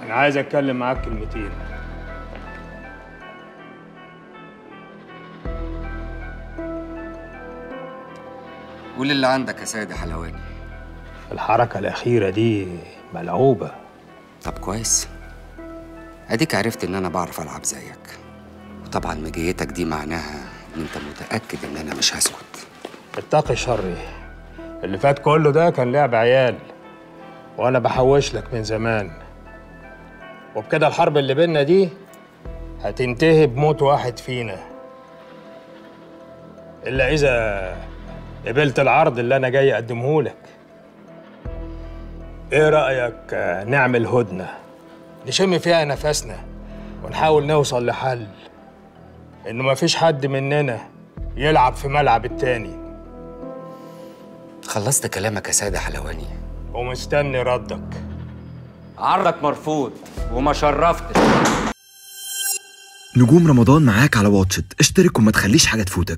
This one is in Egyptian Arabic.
انا عايز اتكلم معاك كلمتين قول اللي عندك يا سيد حلواني الحركة الأخيرة دي ملعوبة طب كويس اديك عرفت ان انا بعرف العب زيك وطبعا مجيتك دي معناها ان انت متاكد ان انا مش هسكت اتقي شري اللي فات كله ده كان لعب عيال وانا بحوش لك من زمان وبكده الحرب اللي بينا دي هتنتهي بموت واحد فينا الا اذا قبلت العرض اللي انا جاي اقدمه لك ايه رايك آه، نعمل هدنه نشم فيها نفسنا ونحاول نوصل لحل انه مفيش حد مننا يلعب في ملعب التاني خلصت كلامك يا سيد حلواني ومستني ردك عرضك مرفوض وما شرفتش نجوم رمضان معاك على واتشت اشترك وما تخليش حاجة تفوتك